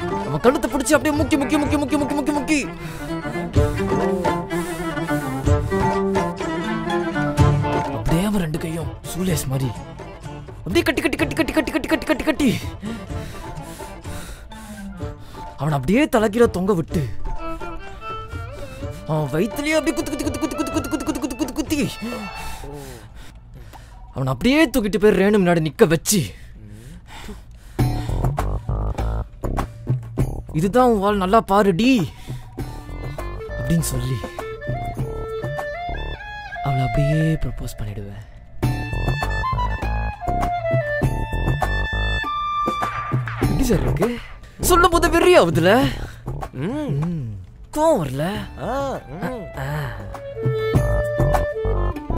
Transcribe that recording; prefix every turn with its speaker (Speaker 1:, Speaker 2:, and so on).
Speaker 1: அவன் கழுத்தை பிடிச்சி அப்படியே முக்கி முக்கி முக்கி முக்கி முக்கி முக்கி முக்கி அப்படியே அவன் ரெண்டு கையும் சூலேஸ் மாதிரி அப்படியே கட்டி கட்டி கட்டி கட்டி கட்டி கட்டி கட்டி கட்டி கட்டி அவன் அப்படியே தலைக்கீழ தொங்க விட்டு அவன் வயிற்றுலயே அப்படியே குத்து குத்து குத்து குத்து குத்து குத்து குத்து குத்து குத்து குத்தி அவன் அப்படியே தூக்கிட்டு போய் ரேணு முன்னாடி நிக்க வச்சு இதுதான் உன் வாழ் நல்லா பாருடி அப்படின்னு சொல்லி அவளை அப்படியே ப்ரப்போஸ் பண்ணிடுவேன் எப்படி சார் இருக்கு சொல்லும் போது வெறி ஆகுதுல
Speaker 2: ம்
Speaker 1: கோவம் வரல
Speaker 2: ஆ ம்
Speaker 1: ஆ.